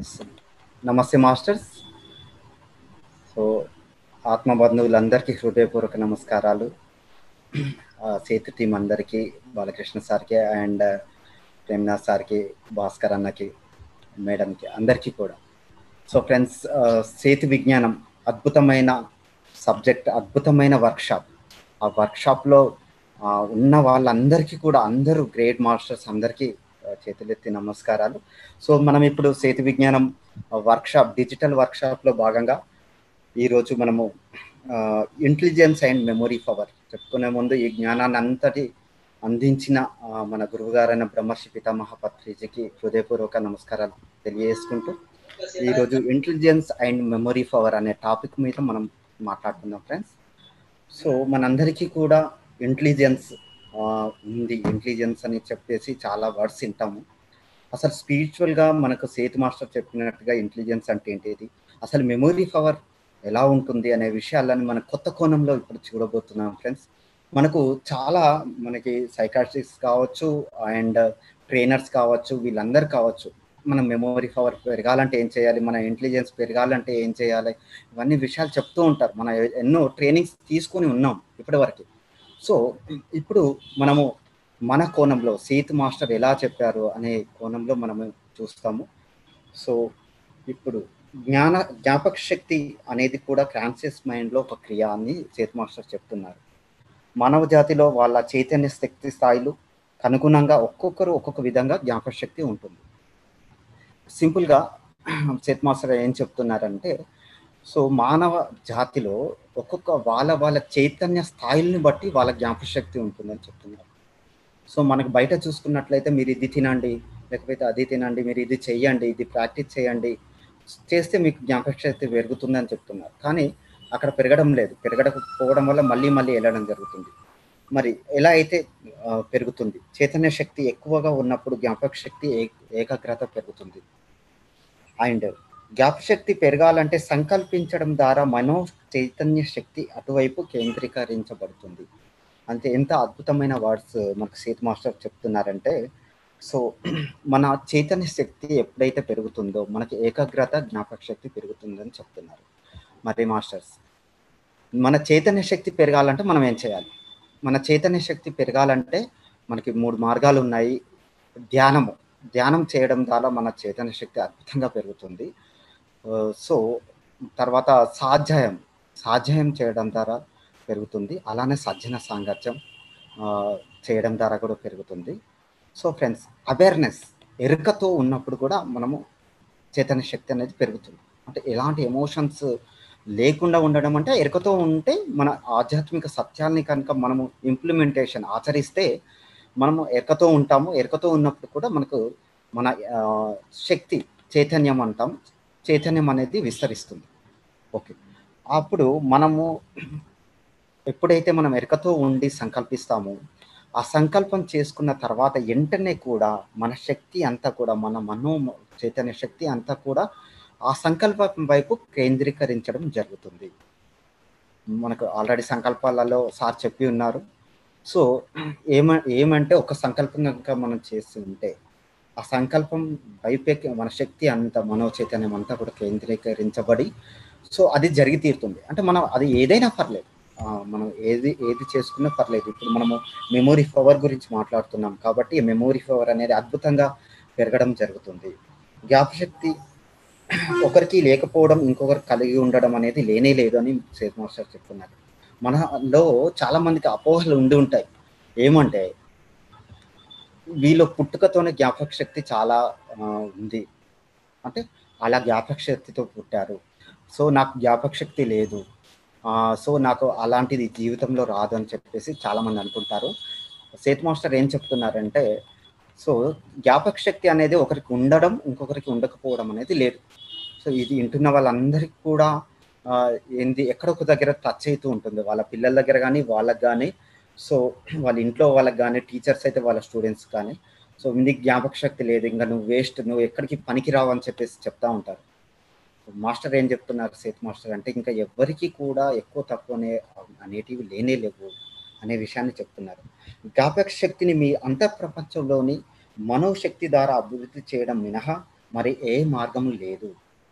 నమస్తే masters so ఆత్మ బంధువులందరికీ హృదయపూర్వక నమస్కారాలు ఆ, సేతు టీం అందరికీ బాలకృష్ణ సార్కి అండ్ ప్రేమ్నాథ్ సార్కి భాస్కర్ అన్నకి మేడంకి అందరికీ కూడా సో ఫ్రెండ్స్ సేతు విజ్ఞానం అద్భుతమైన సబ్జెక్ట్ అద్భుతమైన వర్క్షాప్ ఆ వర్క్షాప్లో ఉన్న వాళ్ళందరికీ కూడా అందరూ గ్రేట్ మాస్టర్స్ అందరికీ ఆ, చేతులెత్తి నమస్కారాలు సో మనం ఇప్పుడు సేతు విజ్ఞానం వర్క్షాప్ డిజిటల్ వర్క్షాప్లో భాగంగా ఈరోజు మనము ఇంటెలిజెన్స్ అండ్ మెమొరీ పవర్ చెప్పుకునే ముందు ఈ జ్ఞానాన్ని అంతటి అందించిన ఆ, మన గురువుగారైన బ్రహ్మర్షి పితామహ పత్రిజీకి హృదయపూర్వక నమస్కారాలు తెలియజేసుకుంటూ ఈరోజు ఇంటెలిజెన్స్ అండ్ మెమొరీ పవర్ అనే టాపిక్ మీద మనం మాట్లాడుకుందాం ఫ్రెండ్స్ సో మనందరికీ కూడా ఇంటెలిజెన్స్ ఉంది ఇంటెలిజెన్స్ అని చెప్పేసి చాలా వర్డ్స్ వింటాము అసలు స్పిరిచువల్గా మనకు సేతు మాస్టర్ చెప్పినట్టుగా ఇంటెలిజెన్స్ అంటే ఏంటిది అసలు మెమొరీ పవర్ ఎలా ఉంటుంది అనే విషయాలని మన కొత్త కోణంలో ఇప్పుడు చూడబోతున్నాం ఫ్రెండ్స్ మనకు చాలా మనకి సైకాట్రిస్ట్ కావచ్చు అండ్ ట్రైనర్స్ కావచ్చు వీళ్ళందరూ కావచ్చు మన మెమొరీ పవర్ పెరగాలంటే ఏం చేయాలి మన ఇంటెలిజెన్స్ పెరగాలంటే ఏం చేయాలి ఇవన్నీ విషయాలు చెప్తూ ఉంటారు మన ఎన్నో ట్రైనింగ్స్ తీసుకొని ఉన్నాం ఇప్పటివరకు సో ఇప్పుడు మనము మన కోణంలో సీత్ మాస్టర్ ఎలా చెప్పారు అనే కోణంలో మనము చూస్తాము సో ఇప్పుడు జ్ఞాన జ్ఞాపక శక్తి అనేది కూడా కాన్షియస్ మైండ్లో ఒక క్రియ అని సేత్ మాస్టర్ చెప్తున్నారు మానవ జాతిలో వాళ్ళ చైతన్య శక్తి స్థాయిలు అనుగుణంగా ఒక్కొక్కరు ఒక్కొక్క విధంగా జ్ఞాపక శక్తి ఉంటుంది సింపుల్గా సేత్ మాస్టర్ ఏం చెప్తున్నారంటే సో మానవ జాతిలో ఒక్కొక్క వాళ్ళ వాళ్ళ చైతన్య స్థాయిల్ని బట్టి వాళ్ళ జ్ఞాపక శక్తి ఉంటుందని చెప్తున్నారు సో మనకు బయట చూసుకున్నట్లయితే మీరు ఇది తినండి లేకపోతే అది తినండి మీరు ఇది చెయ్యండి ఇది ప్రాక్టీస్ చేయండి చేస్తే మీకు జ్ఞాపక శక్తి పెరుగుతుందని చెప్తున్నారు కానీ అక్కడ పెరగడం లేదు పెరగకపోవడం వల్ల మళ్ళీ మళ్ళీ వెళ్ళడం జరుగుతుంది మరి ఎలా అయితే ఆ, పెరుగుతుంది చైతన్య శక్తి ఎక్కువగా ఉన్నప్పుడు జ్ఞాపక శక్తి ఏ- ఏకాగ్రత పెరుగుతుంది అండ్ జ్ఞాపశక్తి పెరగాలంటే సంకల్పించడం ద్వారా మనో చైతన్య శక్తి అటువైపు కేంద్రీకరించబడుతుంది అంతే ఎంత అద్భుతమైన వర్డ్స్ మనకు సీత్ మాస్టర్ చెప్తున్నారంటే సో మన చైతన్య శక్తి ఎప్పుడైతే పెరుగుతుందో మనకి ఏకాగ్రత జ్ఞాపక శక్తి పెరుగుతుందని చెప్తున్నారు మరి మాస్టర్స్ మన చైతన్య శక్తి పెరగాలంటే మనం ఏం చేయాలి మన చైతన్య శక్తి పెరగాలంటే మనకి మూడు మార్గాలు ఉన్నాయి ధ్యానము ధ్యానం చేయడం ద్వారా మన చైతన్య శక్తి అద్భుతంగా పెరుగుతుంది ఆ, సో తర్వాత సాధ్యాయం సాధ్యాయం చేయడం ద్వారా పెరుగుతుంది అలానే సజ్జన సాంగత్యం ఆ, చేయడం ద్వారా కూడా పెరుగుతుంది సో ఫ్రెండ్స్ అవేర్నెస్ ఎరుకతో ఉన్నప్పుడు కూడా మనము చైతన్య శక్తి అనేది పెరుగుతుంది అంటే ఎలాంటి ఎమోషన్స్ లేకుండా ఉండడం అంటే ఎరుకతో ఉంటే మన ఆధ్యాత్మిక సత్యాల్ని కనుక మనము ఇంప్లిమెంటేషన్ ఆచరిస్తే మనము ఎరుకతో ఉంటాము ఎరుకతో ఉన్నప్పుడు కూడా మనకు మన ఆ, శక్తి చైతన్యం అంటాం చైతన్యం అనేది విస్తరిస్తుంది ఓకే అప్పుడు మనము ఎప్పుడైతే మనం ఎరుకతో ఉండి సంకల్పిస్తామో ఆ సంకల్పం చేసుకున్న తర్వాత వెంటనే కూడా మన శక్తి అంతా కూడా మన మనో చైతన్య శక్తి అంతా కూడా ఆ సంకల్పం వైపు కేంద్రీకరించడం జరుగుతుంది మనకు ఆల్రెడీ సంకల్పాలలో సార్ చెప్పి ఉన్నారు సో ఏమ ఏమంటే ఒక సంకల్పం కనుక మనం చేసి ఉంటే ఆ సంకల్పం వైపే మన శక్తి అంత మనో చైతన్యం అంతా కూడా కేంద్రీకరించబడి సో అది జరిగి తీరుతుంది అంటే మనం అది ఏదైనా పర్లేదు ఆ, మనం ఏది ఏది చేసుకున్నా పర్లేదు ఇప్పుడు మనము మెమొరీ పవర్ గురించి మాట్లాడుతున్నాం కాబట్టి మెమొరీ పవర్ అనేది అద్భుతంగా పెరగడం జరుగుతుంది జ్ఞాపశక్తి ఒకరికి లేకపోవడం ఇంకొకరికి కలిగి ఉండడం అనేది లేనే లేదు అని సేత్ మాస్టర్ చెప్తున్నారు మనలో చాలా మందికి అపోహలు ఉండి ఉంటాయి ఏమంటే వీళ్ళు పుట్టుకతోనే జ్ఞాపక శక్తి చాలా ఆ, ఉంది అంటే అలా జ్ఞాపక శక్తితో పుట్టారు సో నాకు జ్ఞాపక శక్తి లేదు ఆ, సో నాకు అలాంటిది జీవితంలో రాదు అని చెప్పేసి చాలా మంది అనుకుంటారు సేత్ మాస్టర్ ఏం చెప్తున్నారంటే సో జ్ఞాపక శక్తి అనేది ఒకరికి ఉండడం ఇంకొకరికి ఉండకపోవడం అనేది లేదు సో ఇది వింటున్న వాళ్ళందరికీ కూడా ఆ, ఏంది ఎక్కడో ఒక దగ్గర టచ్ అవుతూ ఉంటుంది వాళ్ళ పిల్లల దగ్గర కానీ వాళ్ళకి కానీ సో వాళ్ళ ఇంట్లో వాళ్ళకి కానీ టీచర్స్ అయితే వాళ్ళ స్టూడెంట్స్ కానీ సో నీకు జ్ఞాపక శక్తి లేదు ఇంకా నువ్వు వేస్ట్ నువ్వు ఎక్కడికి పనికి రావు అని చెప్పేసి చెప్తా ఉంటారు మాస్టర్ ఏం చెప్తున్నారు సేత్ మాస్టర్ అంటే ఇంకా ఎవ్వరికి కూడా ఎక్కువ తక్కువనే అనేటివి లేనే లేవు అనే విషయాన్ని చెప్తున్నారు జ్ఞాపక శక్తిని మీ అంతఃప్రపంచంలోని మనోశక్తి ద్వారా అభివృద్ధి చేయడం మినహా మరి ఏ మార్గం లేదు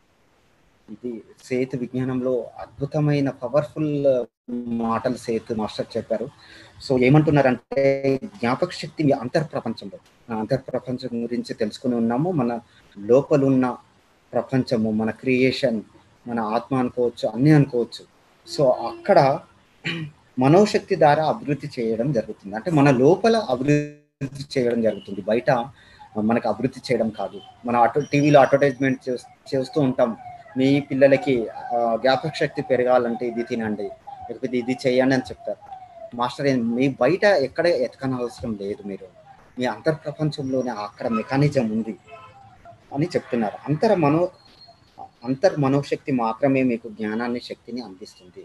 ఇది సేతు విజ్ఞానంలో అద్భుతమైన పవర్ఫుల్ మాటలు సేతు మాస్టర్ చెప్పారు సో ఏమంటున్నారంటే జ్ఞాపక శక్తి మీ అంతర్ ప్రపంచంలో అంతర్ ప్రపంచం గురించి తెలుసుకుని ఉన్నాము మన లోపలున్న ప్రపంచము మన క్రియేషన్ మన ఆత్మ అనుకోవచ్చు అన్నీ అనుకోవచ్చు సో అక్కడ మనోశక్తి ద్వారా అభివృద్ధి చేయడం జరుగుతుంది అంటే మన లోపల అభివృద్ధి చేయడం జరుగుతుంది బయట మనకు అభివృద్ధి చేయడం కాదు మన అటు టీవీలో అడ్వర్టైజ్మెంట్ చేస్తూ ఉంటాం మీ పిల్లలకి జ్ఞాపక శక్తి పెరగాలంటే ఇది తినండి లేకపోతే ఇది చేయండి అని చెప్తారు మాస్టర్ మీ బయట ఎక్కడ ఎతకన అవసరం లేదు మీరు మీ అంతర్ ప్రపంచంలోనే అక్కడ మెకానిజం ఉంది అని చెప్తున్నారు అంతర మనో అంతర్ మనోశక్తి మాత్రమే మీకు జ్ఞానాన్ని శక్తిని అందిస్తుంది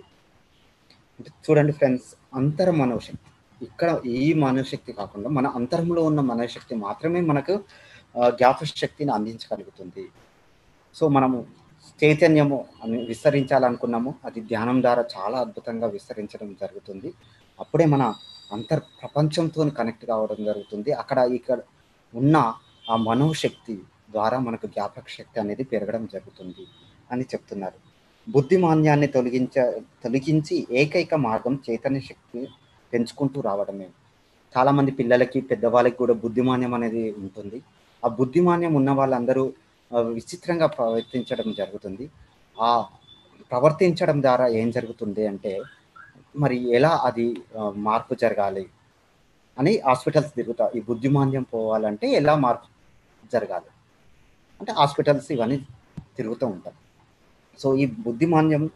చూడండి ఫ్రెండ్స్ అంతర మనోశక్తి ఇక్కడ ఈ మనోశక్తి కాకుండా మన అంతరంలో ఉన్న మనోశక్తి మాత్రమే మనకు జ్ఞాపక శక్తిని అందించగలుగుతుంది సో మనము చైతన్యము అని విస్తరించాలనుకున్నాము అది ధ్యానం ద్వారా చాలా అద్భుతంగా విస్తరించడం జరుగుతుంది అప్పుడే మన అంతర్ ప్రపంచంతో కనెక్ట్ కావడం జరుగుతుంది అక్కడ ఇక్కడ ఉన్న ఆ మనోశక్తి ద్వారా మనకు జ్ఞాపక శక్తి అనేది పెరగడం జరుగుతుంది అని చెప్తున్నారు బుద్ధిమాన్యాన్ని తొలగించ తొలగించి ఏకైక మార్గం చైతన్య శక్తి పెంచుకుంటూ రావడమే చాలామంది పిల్లలకి పెద్దవాళ్ళకి కూడా బుద్ధిమాన్యం అనేది ఉంటుంది ఆ బుద్ధిమాన్యం ఉన్న వాళ్ళందరూ విచిత్రంగా ప్రవర్తించడం జరుగుతుంది ఆ ప్రవర్తించడం ద్వారా ఏం జరుగుతుంది అంటే మరి ఎలా అది మార్పు జరగాలి అని హాస్పిటల్స్ తిరుగుతా ఈ బుద్ధిమాన్యం పోవాలంటే ఎలా మార్పు జరగాలి అంటే హాస్పిటల్స్ ఇవన్నీ తిరుగుతూ ఉంటాం సో ఈ బుద్ధిమాన్యం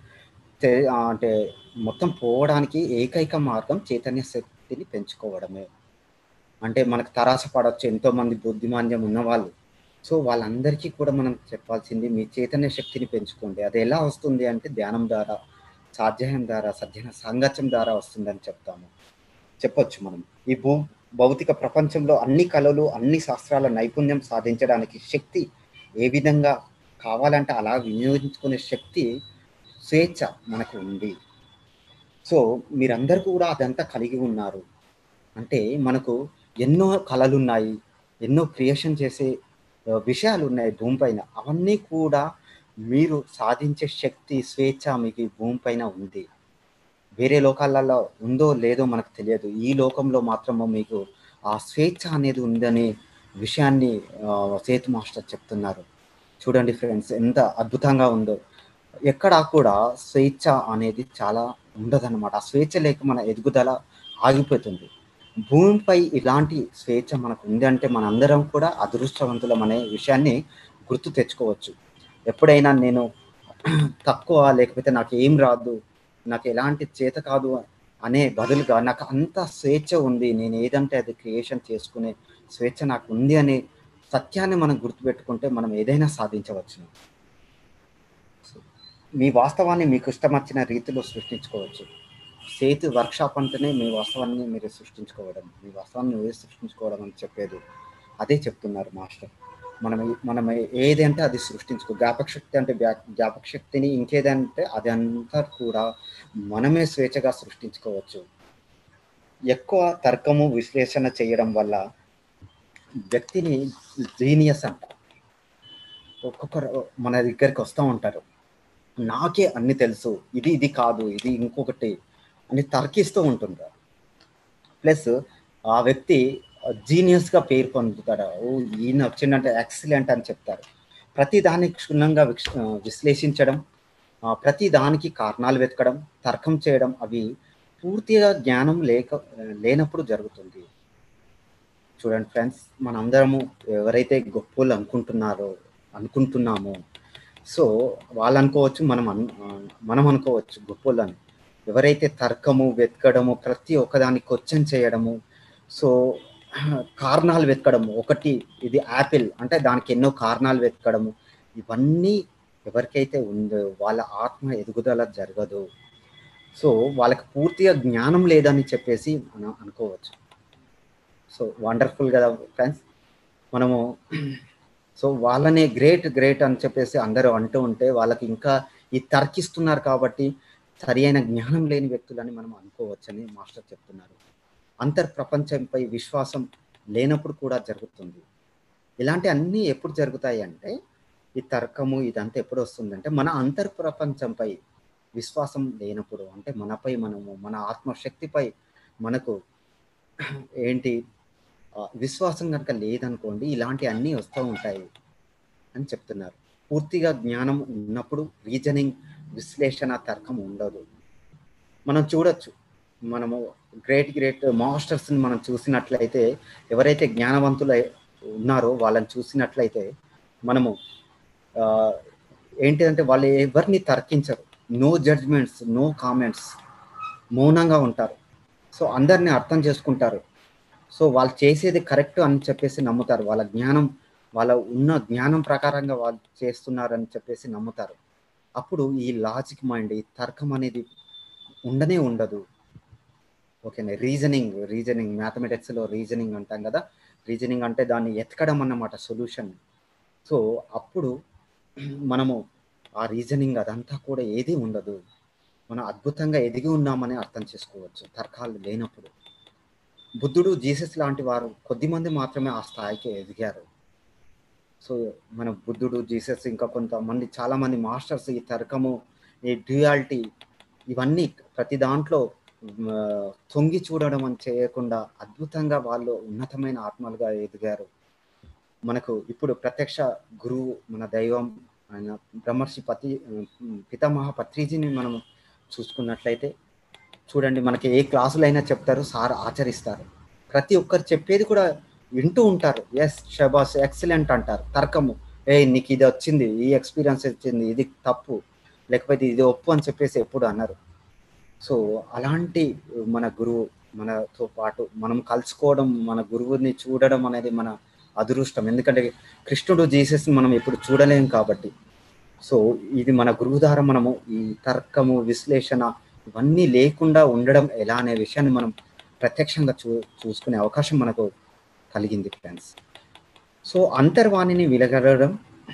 అంటే మొత్తం పోవడానికి ఏకైక మార్గం చైతన్య శక్తిని పెంచుకోవడమే అంటే మనకు తరాస పడవచ్చు ఎంతోమంది బుద్ధిమాన్యం ఉన్నవాళ్ళు సో వాళ్ళందరికీ కూడా మనం చెప్పాల్సింది మీ చైతన్య శక్తిని పెంచుకోండి అది ఎలా వస్తుంది అంటే ధ్యానం ద్వారా సాధ్యాయం ద్వారా సజ్జన సాంగత్యం ద్వారా వస్తుందని చెప్తాము చెప్పొచ్చు మనం ఈ భూ భౌతిక ప్రపంచంలో అన్ని కళలు అన్ని శాస్త్రాల నైపుణ్యం సాధించడానికి శక్తి ఏ విధంగా కావాలంటే అలా వినియోగించుకునే శక్తి స్వేచ్ఛ మనకు ఉంది సో మీరందరూ కూడా అదంతా కలిగి ఉన్నారు అంటే మనకు ఎన్నో కళలు ఉన్నాయి ఎన్నో క్రియేషన్ చేసే విషయాలు ఉన్నాయి భూమిపైన అవన్నీ కూడా మీరు సాధించే శక్తి స్వేచ్ఛ మీకు ఈ భూమిపైన ఉంది వేరే లోకాలలో ఉందో లేదో మనకు తెలియదు ఈ లోకంలో మాత్రము మీకు ఆ స్వేచ్ఛ అనేది ఉందనే విషయాన్ని సేతు మాస్టర్ చెప్తున్నారు చూడండి ఫ్రెండ్స్ ఎంత అద్భుతంగా ఉందో ఎక్కడా కూడా స్వేచ్ఛ అనేది చాలా ఉండదన్నమాట ఆ స్వేచ్ఛ లేక మన ఎదుగుదల ఆగిపోతుంది భూమిపై ఇలాంటి స్వేచ్ఛ మనకు ఉంది అంటే మనందరం కూడా అదృష్టవంతులం అనే విషయాన్ని గుర్తు తెచ్చుకోవచ్చు ఎప్పుడైనా నేను తక్కువ లేకపోతే నాకు ఏం రాదు నాకు ఎలాంటి చేత కాదు అనే బదులుగా నాకు అంత స్వేచ్ఛ ఉంది నేను ఏదంటే అది క్రియేషన్ చేసుకునే స్వేచ్ఛ నాకు ఉంది అనే సత్యాన్ని మనం గుర్తుపెట్టుకుంటే మనం ఏదైనా సాధించవచ్చు మీ వాస్తవాన్ని మీకు ఇష్టం వచ్చిన రీతిలో సృష్టించుకోవచ్చు సేతు వర్క్షాప్ అంటేనే మీ వాస్తవాన్ని మీరు సృష్టించుకోవడం మీ వాస్తవాన్ని నువ్వే సృష్టించుకోవడం అని చెప్పేది అదే చెప్తున్నారు మాస్టర్ మనం మనం ఏదంటే అది సృష్టించుకో జ్ఞాపక శక్తి అంటే జ్ఞాపక శక్తిని ఇంకేదంటే అదంతా కూడా మనమే స్వేచ్ఛగా సృష్టించుకోవచ్చు ఎక్కువ తర్కము విశ్లేషణ చేయడం వల్ల వ్యక్తిని జీనియస్ అంట ఒక్కొక్కరు మన దగ్గరికి వస్తూ ఉంటారు నాకే అన్ని తెలుసు ఇది ఇది కాదు ఇది ఇంకొకటి అని తర్కిస్తూ ఉంటుంటారు ప్లస్ ఆ వ్యక్తి జీనియస్గా పేరు పొందుతాడు ఓ ఈయన వచ్చిందంటే ఎక్సలెంట్ అని చెప్తారు ప్రతి దాన్ని క్షుణ్ణంగా విశ్లేషించడం ప్రతి దానికి కారణాలు వెతకడం తర్కం చేయడం అవి పూర్తిగా జ్ఞానం లేక లేనప్పుడు జరుగుతుంది చూడండి ఫ్రెండ్స్ మనందరము ఎవరైతే గొప్పలు అనుకుంటున్నారో అనుకుంటున్నామో సో వాళ్ళు అనుకోవచ్చు మనం అను మనం అనుకోవచ్చు గొప్పలు అని ఎవరైతే తర్కము వెతకడము ప్రతి ఒక్కదాన్ని క్వశ్చన్ చేయడము సో కారణాలు వెతకడము ఒకటి ఇది యాపిల్ అంటే దానికి ఎన్నో కారణాలు వెతకడము ఇవన్నీ ఎవరికైతే ఉందో వాళ్ళ ఆత్మ ఎదుగుదల జరగదు సో వాళ్ళకి పూర్తిగా జ్ఞానం లేదని చెప్పేసి మనం అనుకోవచ్చు సో వండర్ఫుల్ కదా ఫ్రెండ్స్ మనము సో వాళ్ళనే గ్రేట్ గ్రేట్ అని చెప్పేసి అందరూ అంటూ ఉంటే వాళ్ళకి ఇంకా ఈ తర్కిస్తున్నారు కాబట్టి సరి అయిన జ్ఞానం లేని వ్యక్తులని మనం అనుకోవచ్చని మాస్టర్ చెప్తున్నారు అంతర్ ప్రపంచంపై విశ్వాసం లేనప్పుడు కూడా జరుగుతుంది ఇలాంటి అన్నీ ఎప్పుడు జరుగుతాయి అంటే ఈ తర్కము ఇదంతా ఎప్పుడు వస్తుందంటే మన అంతర్ ప్రపంచంపై విశ్వాసం లేనప్పుడు అంటే మనపై మనము మన ఆత్మశక్తిపై మనకు ఏంటి ఆ, విశ్వాసం కనుక లేదనుకోండి ఇలాంటి అన్నీ వస్తూ ఉంటాయి అని చెప్తున్నారు పూర్తిగా జ్ఞానం ఉన్నప్పుడు రీజనింగ్ విశ్లేషణ తర్కం ఉండదు మనం చూడొచ్చు మనము గ్రేట్ గ్రేట్ మాస్టర్స్ని మనం చూసినట్లయితే ఎవరైతే జ్ఞానవంతులు ఉన్నారో వాళ్ళని చూసినట్లయితే మనము ఆ, ఏంటిదంటే వాళ్ళు ఎవరిని తర్కించరు నో జడ్జ్మెంట్స్ నో కామెంట్స్ మౌనంగా ఉంటారు సో అందరిని అర్థం చేసుకుంటారు సో వాళ్ళు చేసేది కరెక్ట్ అని చెప్పేసి నమ్ముతారు వాళ్ళ జ్ఞానం వాళ్ళ ఉన్న జ్ఞానం ప్రకారంగా వాళ్ళు చేస్తున్నారని చెప్పేసి నమ్ముతారు అప్పుడు ఈ లాజిక్ మైండ్ ఈ తర్కం అనేది ఉండనే ఉండదు ఓకేనా రీజనింగ్ రీజనింగ్ మ్యాథమెటిక్స్లో రీజనింగ్ అంటాం కదా రీజనింగ్ అంటే దాన్ని ఎతకడం అన్నమాట సొల్యూషన్ సో అప్పుడు మనము ఆ రీజనింగ్ అదంతా కూడా ఏది ఉండదు మనం అద్భుతంగా ఎదిగి ఉన్నామని అర్థం చేసుకోవచ్చు తర్కాలు లేనప్పుడు బుద్ధుడు జీసస్ లాంటి వారు కొద్దిమంది మాత్రమే ఆ స్థాయికి ఎదిగారు సో మన బుద్ధుడు జీసస్ ఇంకా కొంతమంది చాలామంది మాస్టర్స్ ఈ తర్కము ఈ డ్యూయాలిటీ ఇవన్నీ ప్రతి దాంట్లో ఆ, తొంగి చూడడం అని చేయకుండా అద్భుతంగా వాళ్ళు ఉన్నతమైన ఆత్మలుగా ఎదిగారు మనకు ఇప్పుడు ప్రత్యక్ష గురువు మన దైవం ఆయన బ్రహ్మర్షి పతి పితామహ పత్రిజీని మనం చూసుకున్నట్లయితే చూడండి మనకి ఏ క్లాసులైనా చెప్తారు సార్ ఆచరిస్తారు ప్రతి ఒక్కరు చెప్పేది కూడా వింటూ ఉంటారు ఎస్ షబాస్ ఎక్సలెంట్ అంటారు తర్కము ఏ నీకు ఇది వచ్చింది ఈ ఎక్స్పీరియన్స్ వచ్చింది ఇది తప్పు లేకపోతే ఇది ఒప్పు అని చెప్పేసి ఎప్పుడు అన్నారు సో అలాంటి మన గురువు మనతో పాటు మనం కలుసుకోవడం మన గురువుని చూడడం అనేది మన అదృష్టం ఎందుకంటే కృష్ణుడు జీసస్ మనం ఎప్పుడు చూడలేం కాబట్టి సో ఇది మన గురువు ద్వారా మనము ఈ తర్కము విశ్లేషణ ఇవన్నీ లేకుండా ఉండడం ఎలా అనే విషయాన్ని మనం ప్రత్యక్షంగా చూ చూసుకునే అవకాశం మనకు కలిగింది ఫ్రెండ్స్ సో అంతర్వాణిని విలగలడం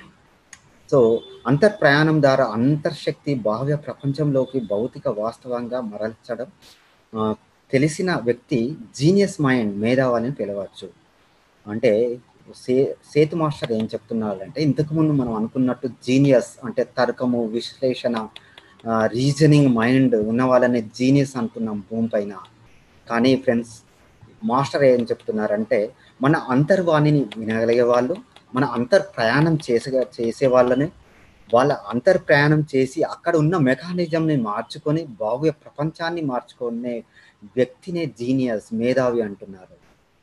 సో అంతర్ ప్రయాణం ద్వారా అంతర్శక్తి బాహ్య ప్రపంచంలోకి భౌతిక వాస్తవంగా మరల్చడం ఆ, తెలిసిన వ్యక్తి జీనియస్ మైండ్ మేధావాలని పిలవచ్చు అంటే సే సేతు మాస్టర్ ఏం చెప్తున్నారంటే ఇంతకుముందు మనం అనుకున్నట్టు జీనియస్ అంటే తర్కము విశ్లేషణ రీజనింగ్ మైండ్ ఉన్న వాళ్ళని జీనియస్ అనుకున్నాం భూమి పైన కానీ ఫ్రెండ్స్ మాస్టర్ ఏం చెప్తున్నారంటే మన అంతర్వాణిని వినగలిగే వాళ్ళు మన అంతర్ ప్రయాణం చేసే చేసే వాళ్ళని వాళ్ళ అంతర్ ప్రయాణం చేసి అక్కడ ఉన్న మెకానిజంని మార్చుకొని బాహ్య ప్రపంచాన్ని మార్చుకునే వ్యక్తినే జీనియస్ మేధావి అంటున్నారు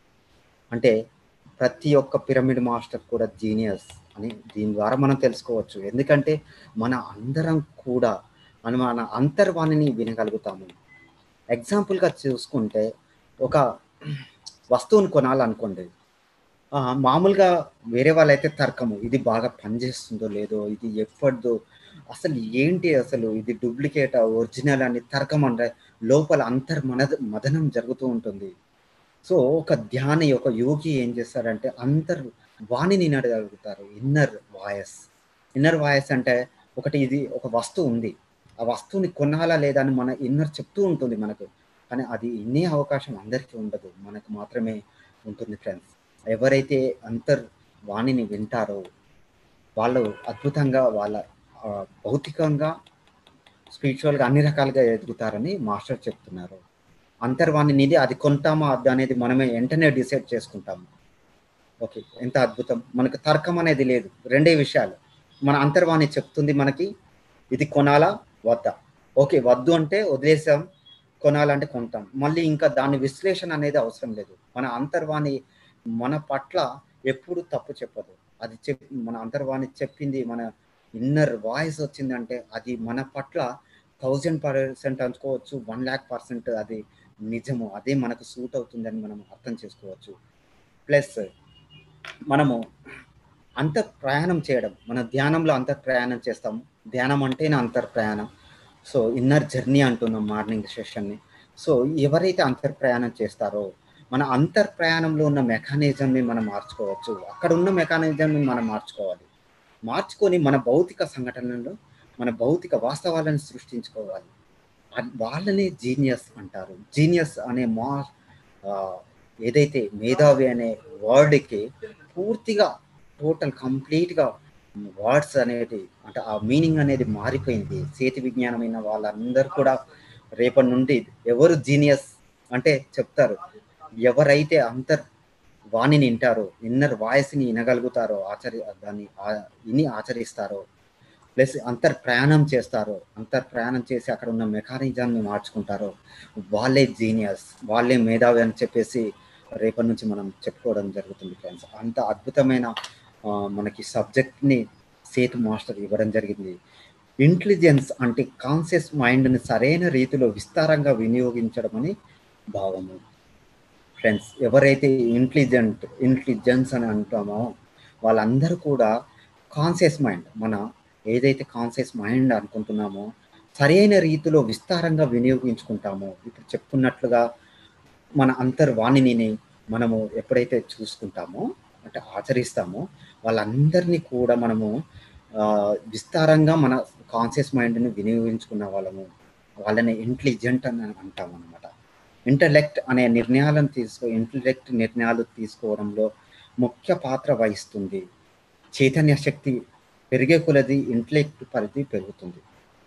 అంటే ప్రతి ఒక్క పిరమిడ్ మాస్టర్ కూడా జీనియస్ అని దీని ద్వారా మనం తెలుసుకోవచ్చు ఎందుకంటే మన అందరం కూడా మనం మన అంతర్వాణిని వినగలుగుతాము ఎగ్జాంపుల్గా చూసుకుంటే ఒక వస్తువుని కొనాలనుకోండి ఆ, మామూలుగా వేరే వాళ్ళైతే తర్కము ఇది బాగా పనిచేస్తుందో లేదో ఇది ఎప్పటిదో అసలు ఏంటి అసలు ఇది డూప్లికేట్ ఒరిజినల్ అని తర్కం అంటే లోపల అంతర్ మన మదనం జరుగుతూ ఉంటుంది సో ఒక ధ్యాని ఒక యోగి ఏం చేస్తారంటే అంతర్ వాణిని నడగలుగుతారు ఇన్నర్ వాయస్ ఇన్నర్ వాయస్ అంటే ఒకటి ఇది ఒక వస్తువు ఉంది ఆ వస్తువుని కొనాలా లేదా అని మన ఇన్నర్ చెప్తూ ఉంటుంది మనకు కానీ అది ఇన్నే అవకాశం అందరికీ ఉండదు మనకు మాత్రమే ఉంటుంది ఫ్రెండ్స్ ఎవరైతే అంతర్ వాణిని వింటారో వాళ్ళు అద్భుతంగా వాళ్ళ ఆ, భౌతికంగా స్పిరిచువల్గా అన్ని రకాలుగా ఎదుగుతారని మాస్టర్ చెప్తున్నారు అంతర్వాణి నిధి అది కొంటామా అది అనేది మనమే వెంటనే డిసైడ్ చేసుకుంటాము ఓకే ఎంత అద్భుతం మనకు తర్కం అనేది లేదు రెండే విషయాలు మన అంతర్వాణి చెప్తుంది మనకి ఇది కొనాలా వద్దా ఓకే వద్దు అంటే వదిలేసాం కొనాలంటే కొంటాం మళ్ళీ ఇంకా దాని విశ్లేషణ అనేది అవసరం లేదు మన అంతర్వాణి మన పట్ల ఎప్పుడు తప్పు చెప్పదు అది చెప్ మన అంతర్వాణి చెప్పింది మన ఇన్నర్ వాయిస్ వచ్చిందంటే అది మన పట్ల థౌజండ్ పర్సెంట్ అనుకోవచ్చు వన్ ల్యాక్ పర్సెంట్ అది నిజము అదే మనకు సూట్ అవుతుందని మనం అర్థం చేసుకోవచ్చు ప్లస్ మనము అంతర్ ప్రయాణం చేయడం మన ధ్యానంలో అంతర్ ప్రయాణం చేస్తాము ధ్యానం అంటేనే అంతర్ ప్రయాణం సో ఇన్నర్ జర్నీ అంటున్నాం మార్నింగ్ సెషన్ని సో ఎవరైతే అంతర్ ప్రయాణం చేస్తారో మన అంతర్ ప్రయాణంలో ఉన్న మెకానిజంని మనం మార్చుకోవచ్చు అక్కడ ఉన్న మెకానిజంని మనం మార్చుకోవాలి మార్చుకొని మన భౌతిక సంఘటనలను మన భౌతిక వాస్తవాలను సృష్టించుకోవాలి అ- వాళ్ళని జీనియస్ అంటారు జీనియస్ అనే మా ఆ, ఏదైతే మేధావి అనే వర్డ్కి పూర్తిగా టోటల్ కంప్లీట్గా వర్డ్స్ అనేది అంటే ఆ మీనింగ్ అనేది మారిపోయింది చేతి విజ్ఞానమైన వాళ్ళందరూ కూడా రేపటి నుండి ఎవరు జీనియస్ అంటే చెప్తారు ఎవరైతే అంతర్ వాణిని వింటారో ఇన్నర్ వాయిస్ని వినగలుగుతారో ఆచరి దాన్ని ఆ- విని ఆచరిస్తారో ప్లస్ అంతర్ ప్రయాణం చేస్తారో అంతర్ ప్రయాణం చేసి అక్కడ ఉన్న మెకానిజాన్ని మార్చుకుంటారో వాళ్ళే జీనియస్ వాళ్ళే మేధావి అని చెప్పేసి రేపటి నుంచి మనం చెప్పుకోవడం జరుగుతుంది ఫ్రెండ్స్ అంత అద్భుతమైన ఆ, మనకి సబ్జెక్ట్ని సేతు మాస్టర్ ఇవ్వడం జరిగింది ఇంటెలిజెన్స్ అంటే కాన్షియస్ మైండ్ని సరైన రీతిలో విస్తారంగా వినియోగించడం అని భావము ఫ్రెండ్స్ ఎవరైతే ఇంటెలిజెంట్ ఇంటెలిజెన్స్ అని అంటామో వాళ్ళందరూ కూడా కాన్షియస్ మైండ్ మన ఏదైతే కాన్షియస్ మైండ్ అనుకుంటున్నామో సరైన రీతిలో విస్తారంగా వినియోగించుకుంటామో ఇప్పుడు చెప్పుకున్నట్లుగా మన అంతర్వాణిని మనము ఎప్పుడైతే చూసుకుంటామో అంటే ఆచరిస్తామో వాళ్ళందరినీ కూడా మనము ఆ, విస్తారంగా మన కాన్షియస్ మైండ్ని వినియోగించుకున్న వాళ్ళము వాళ్ళని ఇంటెలిజెంట్ అని అంటాం అనమాట ఇంటలెక్ట్ అనే నిర్ణయాలను తీసుకో ఇంటలెక్ట్ నిర్ణయాలు తీసుకోవడంలో ముఖ్య పాత్ర వహిస్తుంది చైతన్య శక్తి పెరిగే కొలది ఇంటలెక్ట్ పరిధి పెరుగుతుంది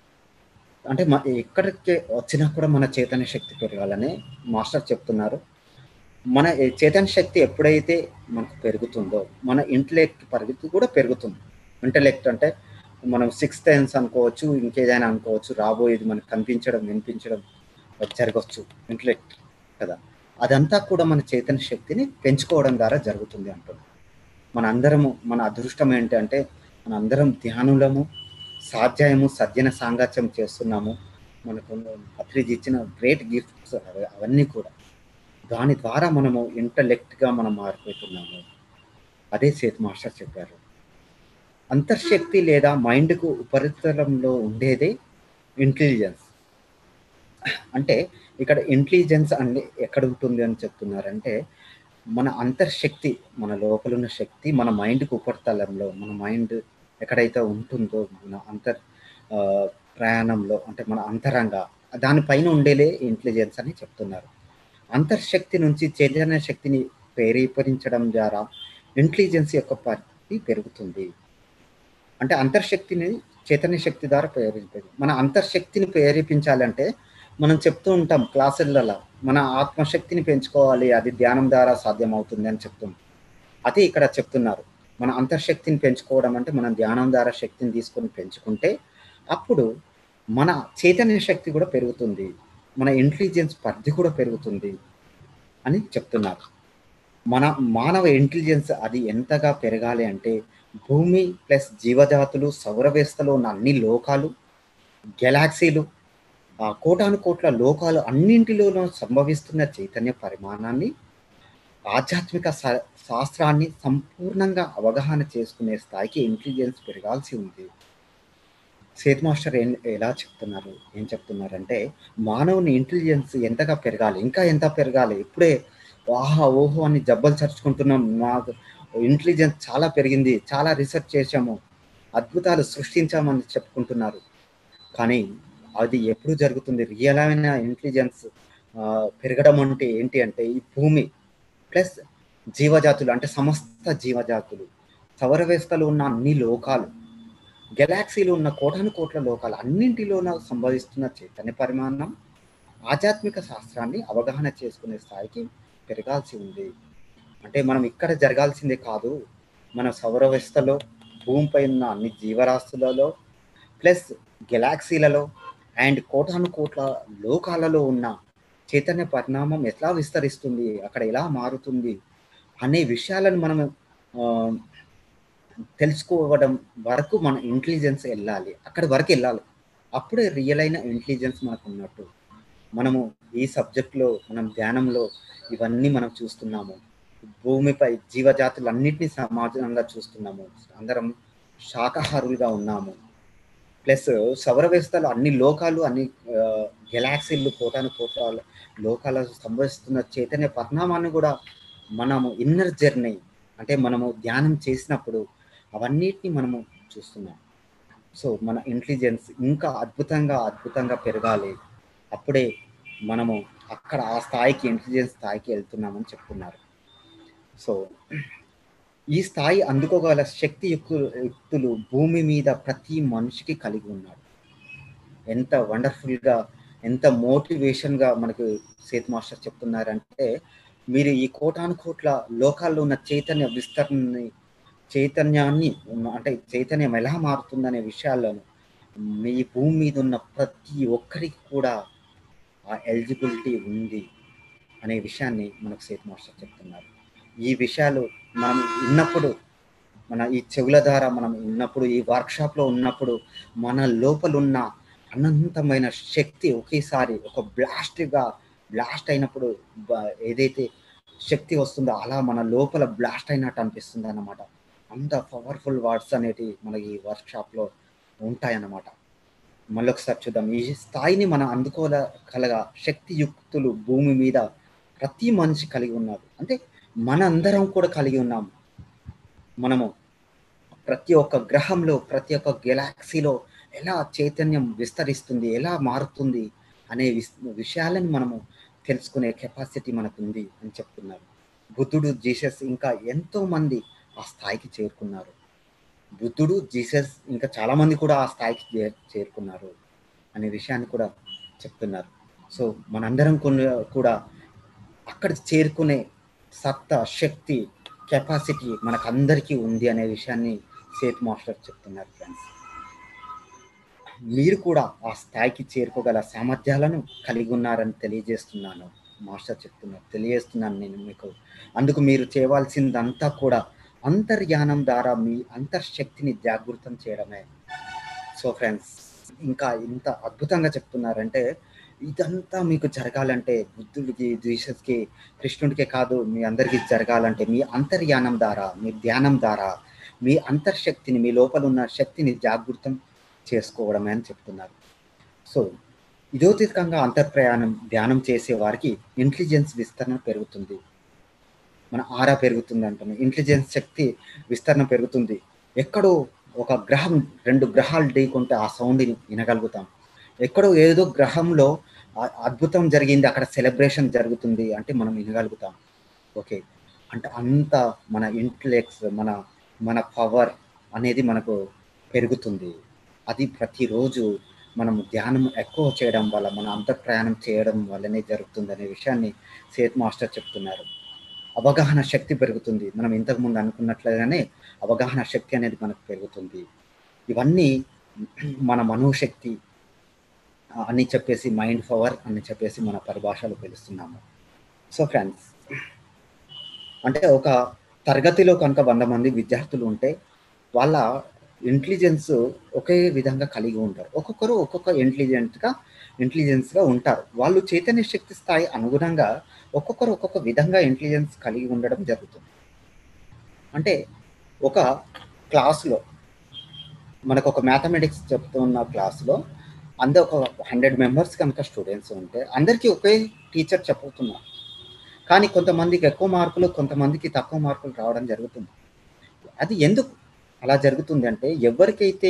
అంటే మ ఎక్కడికి వచ్చినా కూడా మన చైతన్య శక్తి పెరగాలని మాస్టర్ చెప్తున్నారు మన ఈ చైతన్య శక్తి ఎప్పుడైతే మనకు పెరుగుతుందో మన ఇంటలెక్ట్ పరిధి కూడా పెరుగుతుంది ఇంటలెక్ట్ అంటే మనం సిక్స్త్ సెన్స్ అనుకోవచ్చు ఇంకేదైనా అనుకోవచ్చు రాబోయేది మనకు కనిపించడం వినిపించడం జరగవచ్చు ఇంటలెక్ట్ కదా అదంతా కూడా మన చైతన్య శక్తిని పెంచుకోవడం ద్వారా జరుగుతుంది అంటున్నాం మన అందరము మన అదృష్టం ఏంటంటే మన అందరం ధ్యానులము సాధ్యాయము సజ్జన సాంగత్యం చేస్తున్నాము మనకు అత్రిజ్ ఇచ్చిన గ్రేట్ గిఫ్ట్స్ అవన్నీ కూడా దాని ద్వారా మనము ఇంటలెక్ట్గా మనం మారిపోతున్నాము అదే సేత్ మాస్టర్ చెప్పారు అంతర్శక్తి లేదా మైండ్కు ఉపరితలంలో ఉండేదే ఇంటెలిజెన్స్ అంటే ఇక్కడ ఇంటెలిజెన్స్ అంటే ఎక్కడ ఉంటుంది అని చెప్తున్నారంటే మన అంతర్శక్తి మన లోపల ఉన్న శక్తి మన మైండ్కి ఉపరితలంలో మన మైండ్ ఎక్కడైతే ఉంటుందో మన అంతర్ ఆ, ప్రయాణంలో అంటే మన అంతరంగా దానిపైన ఉండేలే ఇంటెలిజెన్స్ అని చెప్తున్నారు అంతర్శక్తి నుంచి చైతన్య శక్తిని ప్రేరేపరించడం ద్వారా ఇంటెలిజెన్స్ యొక్క పరిధి పెరుగుతుంది అంటే అంతర్శక్తిని చైతన్య శక్తి ద్వారా ప్రేరేపించదు మన అంతర్శక్తిని ప్రేరేపించాలంటే మనం చెప్తూ ఉంటాం క్లాసులలో మన ఆత్మశక్తిని పెంచుకోవాలి అది ధ్యానం ద్వారా సాధ్యం అవుతుంది అని చెప్తున్నాం అదే ఇక్కడ చెప్తున్నారు మన అంతర్శక్తిని పెంచుకోవడం అంటే మనం ధ్యానం ద్వారా శక్తిని తీసుకొని పెంచుకుంటే అప్పుడు మన చైతన్య శక్తి కూడా పెరుగుతుంది మన ఇంటెలిజెన్స్ పరిధి కూడా పెరుగుతుంది అని చెప్తున్నారు మన మానవ ఇంటెలిజెన్స్ అది ఎంతగా పెరగాలి అంటే భూమి ప్లస్ జీవజాతులు సౌరవ్యవస్థలో ఉన్న అన్ని లోకాలు గెలాక్సీలు ఆ కోటాను కోట్ల లోకాలు అన్నింటిలోనూ సంభవిస్తున్న చైతన్య పరిమాణాన్ని ఆధ్యాత్మిక శా- శాస్త్రాన్ని సంపూర్ణంగా అవగాహన చేసుకునే స్థాయికి ఇంటెలిజెన్స్ పెరగాల్సి ఉంది సేత్ మాస్టర్ ఏం ఎలా చెప్తున్నారు ఏం చెప్తున్నారంటే మానవుని ఇంటెలిజెన్స్ ఎంతగా పెరగాలి ఇంకా ఎంత పెరగాలి ఇప్పుడే ఆహా ఓహో అని జబ్బలు చరుచుకుంటున్నాం మాకు ఇంటెలిజెన్స్ చాలా పెరిగింది చాలా రీసెర్చ్ చేశాము అద్భుతాలు సృష్టించామని చెప్పుకుంటున్నారు కానీ అది ఎప్పుడు జరుగుతుంది రియల్ అయిన ఇంటెలిజెన్స్ పెరగడం అంటే ఏంటి అంటే ఈ భూమి ప్లస్ జీవజాతులు అంటే సమస్త జీవజాతులు సౌర వ్యవస్థలో ఉన్న అన్ని లోకాలు గెలాక్సీలో ఉన్న కోటాను కోట్ల లోకాలు అన్నింటిలోన సంభవిస్తున్న చైతన్య పరిమాణం ఆధ్యాత్మిక శాస్త్రాన్ని అవగాహన చేసుకునే స్థాయికి పెరగాల్సి ఉంది అంటే మనం ఇక్కడ జరగాల్సిందే కాదు మన సౌర వ్యవస్థలో భూమిపై ఉన్న అన్ని జీవరాశులలో ప్లస్ గెలాక్సీలలో అండ్ కోటాను కోట్ల లోకాలలో ఉన్న చైతన్య పరిణామం ఎట్లా విస్తరిస్తుంది అక్కడ ఎలా మారుతుంది అనే విషయాలను మనం ఆ, తెలుసుకోవడం వరకు మన ఇంటెలిజెన్స్ వెళ్ళాలి అక్కడి వరకు వెళ్ళాలి అప్పుడే రియల్ అయిన ఇంటెలిజెన్స్ మనకు ఉన్నట్టు మనము ఈ సబ్జెక్ట్లో మనం ధ్యానంలో ఇవన్నీ మనం చూస్తున్నాము భూమిపై జీవజాతులన్నింటినీ సమాజంగా చూస్తున్నాము అందరం శాకాహారులుగా ఉన్నాము ప్లస్ సౌర వ్యవస్థలో అన్ని లోకాలు అన్ని గెలాక్సీలు కోటాను కోట్ల లోకాల సంభవిస్తున్న చైతన్య పరిణామాన్ని కూడా మనము ఇన్నర్ జర్నీ అంటే మనము ధ్యానం చేసినప్పుడు అవన్నిటిని మనము చూస్తున్నాం సో మన ఇంటెలిజెన్స్ ఇంకా అద్భుతంగా అద్భుతంగా పెరగాలి అప్పుడే మనము అక్కడ ఆ స్థాయికి ఇంటెలిజెన్స్ స్థాయికి వెళ్తున్నామని చెప్తున్నారు సో ఈ స్థాయి అందుకోగల శక్తి యుక్తులు యుక్తులు భూమి మీద ప్రతి మనిషికి కలిగి ఉన్నాడు ఎంత వండర్ఫుల్గా ఎంత మోటివేషన్గా మనకు సేత్ మాస్టర్ చెప్తున్నారంటే మీరు ఈ కోటాను కోట్ల లోకాల్లో ఉన్న చైతన్య విస్తరణని చైతన్యాన్ని అంటే చైతన్యం ఎలా మారుతుందనే విషయాలను మీ భూమి మీద ఉన్న ప్రతి ఒక్కరికి కూడా ఆ ఎలిజిబిలిటీ ఉంది అనే విషయాన్ని మనకు సేత్ మాస్టర్ చెప్తున్నారు ఈ విషయాలు మనం ఉన్నప్పుడు మన ఈ చెవుల ద్వారా మనం ఉన్నప్పుడు ఈ వర్క్షాప్లో ఉన్నప్పుడు మన లోపలున్న అనంతమైన శక్తి ఒకేసారి ఒక బ్లాస్ట్గా బ్లాస్ట్ అయినప్పుడు ఏదైతే శక్తి వస్తుందో అలా మన లోపల బ్లాస్ట్ అయినట్టు అనిపిస్తుంది అన్నమాట అంత పవర్ఫుల్ వర్డ్స్ అనేటివి మనకి ఈ వర్క్షాప్లో ఉంటాయన్నమాట మళ్ళీ ఒకసారి చూద్దాం ఈ స్థాయిని మనం అందుకోగలగా శక్తియుక్తులు భూమి మీద ప్రతి మనిషి కలిగి ఉన్నారు అంటే మన అందరం కూడా కలిగి ఉన్నాము మనము ప్రతి ఒక్క గ్రహంలో ప్రతి ఒక్క గెలాక్సీలో ఎలా చైతన్యం విస్తరిస్తుంది ఎలా మారుతుంది అనే విషయాలను మనము తెలుసుకునే కెపాసిటీ మనకు ఉంది అని చెప్తున్నారు బుద్ధుడు జీసస్ ఇంకా ఎంతో మంది ఆ స్థాయికి చేరుకున్నారు బుద్ధుడు జీసస్ ఇంకా చాలా మంది కూడా ఆ స్థాయికి చేరుకున్నారు అనే విషయాన్ని కూడా చెప్తున్నారు సో మనందరం కొన్ని కూడా అక్కడ చేరుకునే సత్తా శక్తి కెపాసిటీ మనకు అందరికీ ఉంది అనే విషయాన్ని సేత్ మాస్టర్ చెప్తున్నారు ఫ్రెండ్స్ మీరు కూడా ఆ స్థాయికి చేరుకోగల సామర్థ్యాలను కలిగి ఉన్నారని తెలియజేస్తున్నాను మాస్టర్ చెప్తున్నారు తెలియజేస్తున్నాను నేను మీకు అందుకు మీరు చేయవలసిందంతా కూడా అంతర్యానం ద్వారా మీ అంతర్శక్తిని జాగృతం చేయడమే సో ఫ్రెండ్స్ ఇంకా ఇంత అద్భుతంగా చెప్తున్నారంటే ఇదంతా మీకు జరగాలంటే బుద్ధుడికి జీసస్కి కృష్ణుడికే కాదు మీ అందరికీ జరగాలంటే మీ అంతర్యానం ద్వారా మీ ధ్యానం ద్వారా మీ అంతర్శక్తిని మీ లోపల ఉన్న శక్తిని జాగృతం చేసుకోవడమే అని చెప్తున్నారు సో ఇదోతికంగా అంతర్ప్రయాణం ధ్యానం చేసే వారికి ఇంటెలిజెన్స్ విస్తరణ పెరుగుతుంది మన ఆరా పెరుగుతుంది అంటున్నాం ఇంటెలిజెన్స్ శక్తి విస్తరణ పెరుగుతుంది ఎక్కడో ఒక గ్రహం రెండు గ్రహాలు ఢీకుంటే ఆ సౌండ్ని వినగలుగుతాం ఎక్కడో ఏదో గ్రహంలో అద్భుతం జరిగింది అక్కడ సెలబ్రేషన్ జరుగుతుంది అంటే మనం వినగలుగుతాం ఓకే అంటే అంత మన ఇంటలెక్ట్స్ మన మన పవర్ అనేది మనకు పెరుగుతుంది అది ప్రతిరోజు మనం ధ్యానం ఎక్కువ చేయడం వల్ల మన అంతఃప్రయాణం చేయడం వల్లనే జరుగుతుంది అనే విషయాన్ని సేత్ మాస్టర్ చెప్తున్నారు అవగాహన శక్తి పెరుగుతుంది మనం ఇంతకుముందు అనుకున్నట్లుగానే అవగాహన శక్తి అనేది మనకు పెరుగుతుంది ఇవన్నీ మన మనోశక్తి అని చెప్పేసి మైండ్ పవర్ అని చెప్పేసి మన పరిభాషలో పిలుస్తున్నాము సో ఫ్రెండ్స్ అంటే ఒక తరగతిలో కనుక వంద మంది విద్యార్థులు ఉంటే వాళ్ళ ఇంటెలిజెన్స్ ఒకే విధంగా కలిగి ఉంటారు ఒక్కొక్కరు ఒక్కొక్క ఇంటెలిజెంట్గా ఇంటెలిజెన్స్గా ఉంటారు వాళ్ళు చైతన్య శక్తి స్థాయి అనుగుణంగా ఒక్కొక్కరు ఒక్కొక్క విధంగా ఇంటెలిజెన్స్ కలిగి ఉండడం జరుగుతుంది అంటే ఒక క్లాస్లో మనకు ఒక మ్యాథమెటిక్స్ చెప్తున్న క్లాస్లో అందరు ఒక హండ్రెడ్ మెంబర్స్ కనుక స్టూడెంట్స్ ఉంటే అందరికీ ఒకే టీచర్ చెప్పుతున్నారు కానీ కొంతమందికి ఎక్కువ మార్కులు కొంతమందికి తక్కువ మార్కులు రావడం జరుగుతుంది అది ఎందుకు అలా జరుగుతుంది అంటే ఎవరికైతే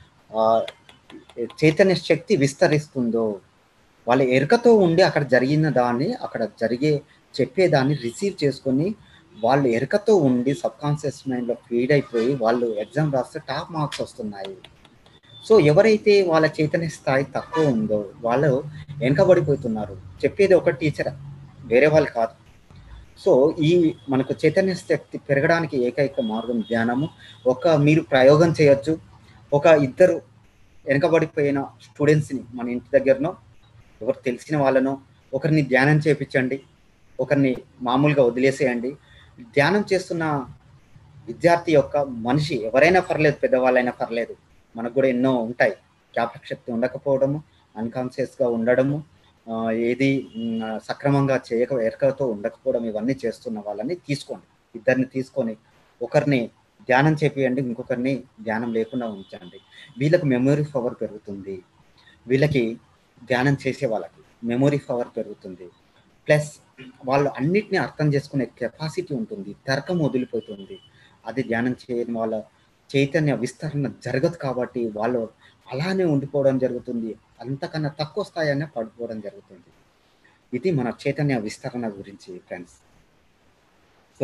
చైతన్య శక్తి విస్తరిస్తుందో వాళ్ళ ఎరుకతో ఉండి అక్కడ జరిగిన దాన్ని అక్కడ జరిగే చెప్పేదాన్ని రిసీవ్ చేసుకొని వాళ్ళు ఎరుకతో ఉండి సబ్ కాన్షియస్ మైండ్లో ఫీడ్ అయిపోయి వాళ్ళు ఎగ్జామ్ రాస్తే టాప్ మార్క్స్ వస్తున్నాయి సో ఎవరైతే వాళ్ళ చైతన్య స్థాయి తక్కువ ఉందో వాళ్ళు వెనకబడిపోతున్నారు చెప్పేది ఒక టీచర్ వేరే వాళ్ళు కాదు సో ఈ మనకు చైతన్య శక్తి పెరగడానికి ఏకైక మార్గం ధ్యానము ఒక మీరు ప్రయోగం చేయొచ్చు ఒక ఇద్దరు వెనకబడిపోయిన స్టూడెంట్స్ని మన ఇంటి దగ్గరనో ఎవరు తెలిసిన వాళ్ళనో ఒకరిని ధ్యానం చేయించండి ఒకరిని మామూలుగా వదిలేసేయండి ధ్యానం చేస్తున్న విద్యార్థి యొక్క మనిషి ఎవరైనా పర్లేదు పెద్దవాళ్ళైనా పర్లేదు మనకు కూడా ఎన్నో ఉంటాయి జ్ఞాపక శక్తి ఉండకపోవడము అన్కాన్షియస్గా ఉండడము ఏది సక్రమంగా చేయక ఎరకతో ఉండకపోవడం ఇవన్నీ చేస్తున్న వాళ్ళని తీసుకోండి ఇద్దరిని తీసుకొని ఒకరిని ధ్యానం చేపియండి ఇంకొకరిని ధ్యానం లేకుండా ఉంచండి వీళ్ళకి మెమొరీ పవర్ పెరుగుతుంది వీళ్ళకి ధ్యానం చేసే వాళ్ళకి మెమొరీ పవర్ పెరుగుతుంది ప్లస్ వాళ్ళు అన్నిటిని అర్థం చేసుకునే కెపాసిటీ ఉంటుంది తర్కం వదిలిపోతుంది అది ధ్యానం చేయని వాళ్ళ చైతన్య విస్తరణ జరగదు కాబట్టి వాళ్ళు అలానే ఉండిపోవడం జరుగుతుంది అంతకన్నా తక్కువ స్థాయినే పడిపోవడం జరుగుతుంది ఇది మన చైతన్య విస్తరణ గురించి ఫ్రెండ్స్ సో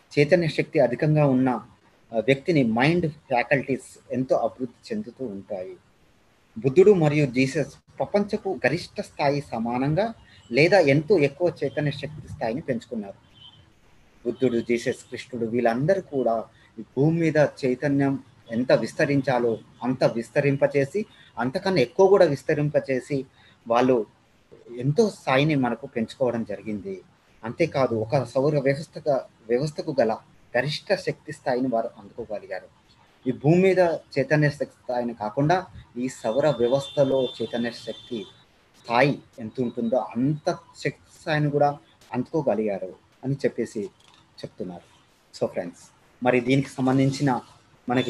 చైతన్య శక్తి అధికంగా ఉన్న ఆ, వ్యక్తిని మైండ్ ఫ్యాకల్టీస్ ఎంతో అభివృద్ధి చెందుతూ ఉంటాయి బుద్ధుడు మరియు జీసస్ ప్రపంచపు గరిష్ట స్థాయి సమానంగా లేదా ఎంతో ఎక్కువ చైతన్య శక్తి స్థాయిని పెంచుకున్నారు బుద్ధుడు జీసస్ కృష్ణుడు వీళ్ళందరూ కూడా ఈ భూమి మీద చైతన్యం ఎంత విస్తరించాలో అంత విస్తరింపచేసి అంతకన్నా ఎక్కువ కూడా విస్తరింపచేసి వాళ్ళు ఎంతో స్థాయిని మనకు పెంచుకోవడం జరిగింది అంతేకాదు ఒక సౌర వ్యవస్థగా వ్యవస్థకు గల గరిష్ట శక్తి స్థాయిని వారు అందుకోగలిగారు ఈ భూమి మీద చైతన్య శక్తి స్థాయిని కాకుండా ఈ సౌర వ్యవస్థలో చైతన్య శక్తి స్థాయి ఎంత ఉంటుందో అంత శక్తి స్థాయిని కూడా అందుకోగలిగారు అని చెప్పేసి చెప్తున్నారు సో ఫ్రెండ్స్ మరి దీనికి సంబంధించిన మనకి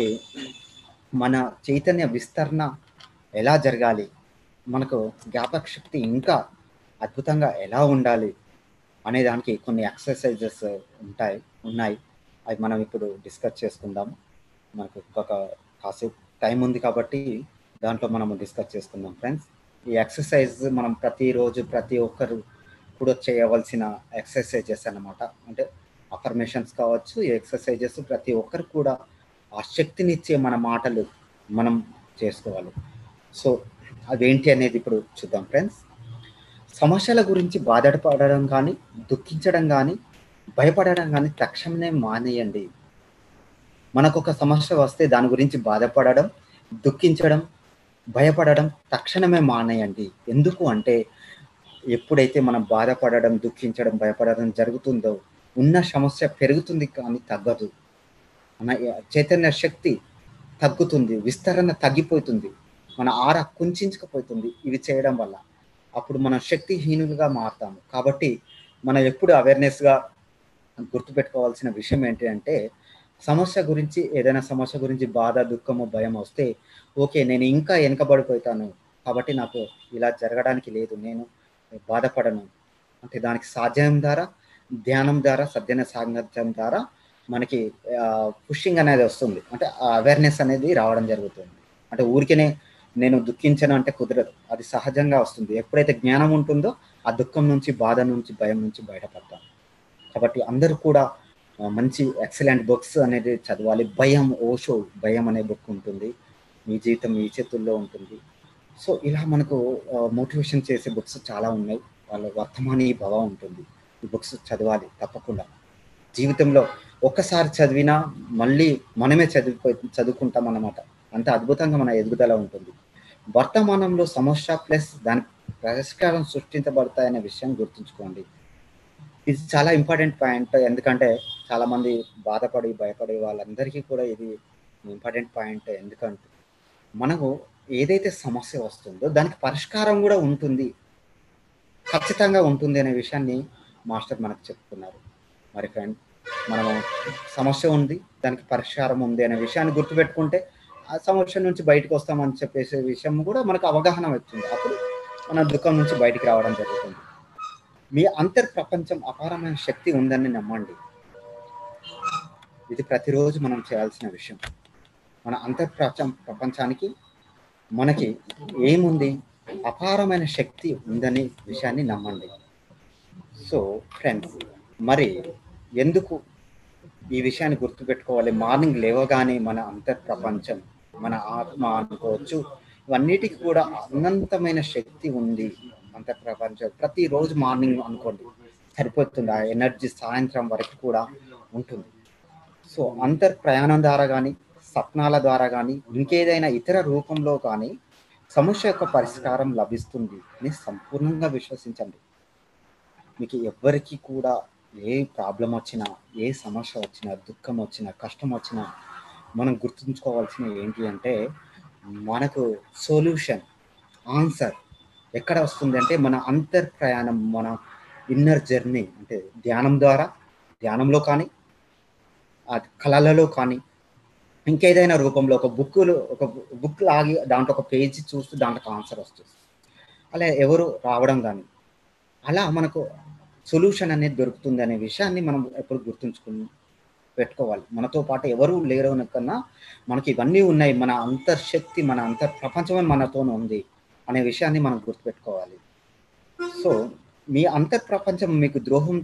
మన చైతన్య విస్తరణ ఎలా జరగాలి మనకు జ్ఞాపక శక్తి ఇంకా అద్భుతంగా ఎలా ఉండాలి అనే దానికి కొన్ని ఎక్సర్సైజెస్ ఉంటాయి ఉన్నాయి అవి మనం ఇప్పుడు డిస్కస్ చేసుకుందాం మనకు ఒక కాసేపు టైం ఉంది కాబట్టి దాంట్లో మనం డిస్కస్ చేసుకుందాం ఫ్రెండ్స్ ఈ ఎక్సర్సైజ్ మనం ప్రతిరోజు ప్రతి ఒక్కరు కూడా చేయవలసిన ఎక్సర్సైజెస్ అన్నమాట అంటే అఫర్మేషన్స్ కావచ్చు ఈ ఎక్సర్సైజెస్ ప్రతి ఒక్కరు కూడా ఆ శక్తినిచ్చే మన మాటలు మనం చేసుకోవాలి సో అదేంటి అనేది ఇప్పుడు చూద్దాం ఫ్రెండ్స్ సమస్యల గురించి బాధపడడం కానీ దుఃఖించడం కానీ భయపడడం కానీ తక్షణమే మానేయండి మనకు ఒక సమస్య వస్తే దాని గురించి బాధపడడం దుఃఖించడం భయపడడం తక్షణమే మానేయండి ఎందుకు అంటే ఎప్పుడైతే మనం బాధపడడం దుఃఖించడం భయపడడం జరుగుతుందో ఉన్న సమస్య పెరుగుతుంది కానీ తగ్గదు మన చైతన్య శక్తి తగ్గుతుంది విస్తరణ తగ్గిపోతుంది మన ఆర కుంచుకుపోతుంది ఇవి చేయడం వల్ల అప్పుడు మనం శక్తిహీనులుగా మారుతాము కాబట్టి మనం ఎప్పుడు అవేర్నెస్గా గుర్తుపెట్టుకోవాల్సిన విషయం ఏంటి అంటే సమస్య గురించి ఏదైనా సమస్య గురించి బాధ దుఃఖము భయం వస్తే ఓకే నేను ఇంకా వెనకబడిపోతాను కాబట్టి నాకు ఇలా జరగడానికి లేదు నేను బాధపడను అంటే దానికి సాధ్యం ద్వారా ధ్యానం ద్వారా సద్యన సాంగత్యం ద్వారా మనకి పుషింగ్ అనేది వస్తుంది అంటే అవేర్నెస్ అనేది రావడం జరుగుతుంది అంటే ఊరికనే నేను దుఃఖించను అంటే కుదరదు అది సహజంగా వస్తుంది ఎప్పుడైతే జ్ఞానం ఉంటుందో ఆ దుఃఖం నుంచి బాధ నుంచి భయం నుంచి బయటపడతాం కాబట్టి అందరూ కూడా మంచి ఎక్సలెంట్ బుక్స్ అనేది చదవాలి భయం ఓషో భయం అనే బుక్ ఉంటుంది మీ జీవితం మీ చేతుల్లో ఉంటుంది సో ఇలా మనకు మోటివేషన్ చేసే బుక్స్ చాలా ఉన్నాయి వాళ్ళ వర్తమాని భవ ఉంటుంది ఈ బుక్స్ చదవాలి తప్పకుండా జీవితంలో ఒక్కసారి చదివినా మళ్ళీ మనమే చదివిపోయి చదువుకుంటాం అన్నమాట అంత అద్భుతంగా మన ఎదుగుదల ఉంటుంది వర్తమానంలో సమస్య ప్లస్ దాని పరిష్కారం సృష్టించబడతాయనే విషయం గుర్తుంచుకోండి ఇది చాలా ఇంపార్టెంట్ పాయింట్ ఎందుకంటే చాలా మంది బాధపడి భయపడే వాళ్ళందరికీ కూడా ఇది ఇంపార్టెంట్ పాయింట్ ఎందుకంటే మనకు ఏదైతే సమస్య వస్తుందో దానికి పరిష్కారం కూడా ఉంటుంది ఖచ్చితంగా ఉంటుంది అనే విషయాన్ని మాస్టర్ మనకు చెప్తున్నారు మరి ఫ్రెండ్ మనము సమస్య ఉంది దానికి పరిష్కారం ఉంది అనే విషయాన్ని గుర్తుపెట్టుకుంటే ఆ సమస్య నుంచి బయటకు వస్తామని చెప్పేసే విషయం కూడా మనకు అవగాహన వచ్చింది అప్పుడు మన దుఃఖం నుంచి బయటికి రావడం జరుగుతుంది మీ అంతర్ ప్రపంచం అపారమైన శక్తి ఉందని నమ్మండి ఇది ప్రతిరోజు మనం చేయాల్సిన విషయం మన అంతర్ ప్రపంచానికి మనకి ఏముంది అపారమైన శక్తి ఉందనే విషయాన్ని నమ్మండి సో ఫ్రెండ్స్ మరి ఎందుకు ఈ విషయాన్ని గుర్తుపెట్టుకోవాలి మార్నింగ్ లేవగానే మన అంతర్ ప్రపంచం మన ఆత్మ అనుకోవచ్చు ఇవన్నిటికి కూడా అనంతమైన శక్తి ఉంది అంతర్ ప్రపంచం ప్రతిరోజు మార్నింగ్ అనుకోండి సరిపోతుంది ఆ ఎనర్జీ సాయంత్రం వరకు కూడా ఉంటుంది సో అంతర్ ప్రయాణం ద్వారా కానీ స్వప్నాల ద్వారా కానీ ఇంకేదైనా ఇతర రూపంలో కానీ సమస్య యొక్క పరిష్కారం లభిస్తుంది అని సంపూర్ణంగా విశ్వసించండి మీకు ఎవ్వరికి కూడా ఏ ప్రాబ్లం వచ్చినా ఏ సమస్య వచ్చినా దుఃఖం వచ్చినా కష్టం వచ్చినా మనం గుర్తుంచుకోవాల్సిన ఏంటి అంటే మనకు సొల్యూషన్ ఆన్సర్ ఎక్కడ వస్తుంది అంటే మన అంతర్ ప్రయాణం మన ఇన్నర్ జర్నీ అంటే ధ్యానం ద్వారా ధ్యానంలో కానీ ఆ కళలలో కానీ ఇంకేదైనా రూపంలో ఒక బుక్లు ఒక బుక్ లాగి దాంట్లో ఒక పేజీ చూస్తూ దాంట్లో ఆన్సర్ వస్తుంది అలా ఎవరు రావడం కానీ అలా మనకు సొల్యూషన్ అనేది దొరుకుతుంది అనే విషయాన్ని మనం ఎప్పుడు గుర్తుంచుకుని పెట్టుకోవాలి మనతో పాటు ఎవరు లేరు కన్నా మనకి ఇవన్నీ ఉన్నాయి మన అంతర్శక్తి మన అంతర్ ప్రపంచమే మనతో ఉంది అనే విషయాన్ని మనం గుర్తుపెట్టుకోవాలి సో మీ అంతర్ ప్రపంచం మీకు ద్రోహం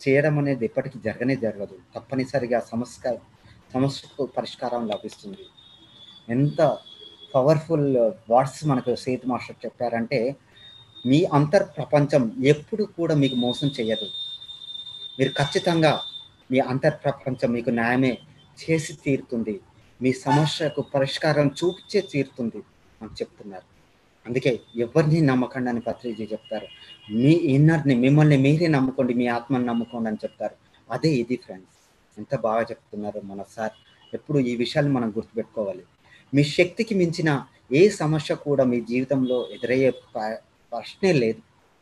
చేయడం అనేది ఎప్పటికీ జరగనే జరగదు తప్పనిసరిగా సమస్య సమస్యకు పరిష్కారం లభిస్తుంది ఎంత పవర్ఫుల్ వర్డ్స్ మనకు సేతు మాస్టర్ చెప్పారంటే మీ అంతర్ ప్రపంచం ఎప్పుడు కూడా మీకు మోసం చేయదు మీరు ఖచ్చితంగా మీ అంతర్ ప్రపంచం మీకు న్యాయమే చేసి తీరుతుంది మీ సమస్యకు పరిష్కారం చూపించే తీరుతుంది అని చెప్తున్నారు అందుకే ఎవరిని నమ్మకండి అని పత్రిజీ చెప్తారు మీ ఇన్నర్ని మిమ్మల్ని మీరే నమ్ముకోండి మీ ఆత్మని నమ్ముకోండి అని చెప్తారు అదే ఇది ఫ్రెండ్స్ ఎంత బాగా చెప్తున్నారు మన సార్ ఎప్పుడు ఈ విషయాలు మనం గుర్తుపెట్టుకోవాలి మీ శక్తికి మించిన ఏ సమస్య కూడా మీ జీవితంలో ఎదురయ్యే ప్రశ్నే లేదు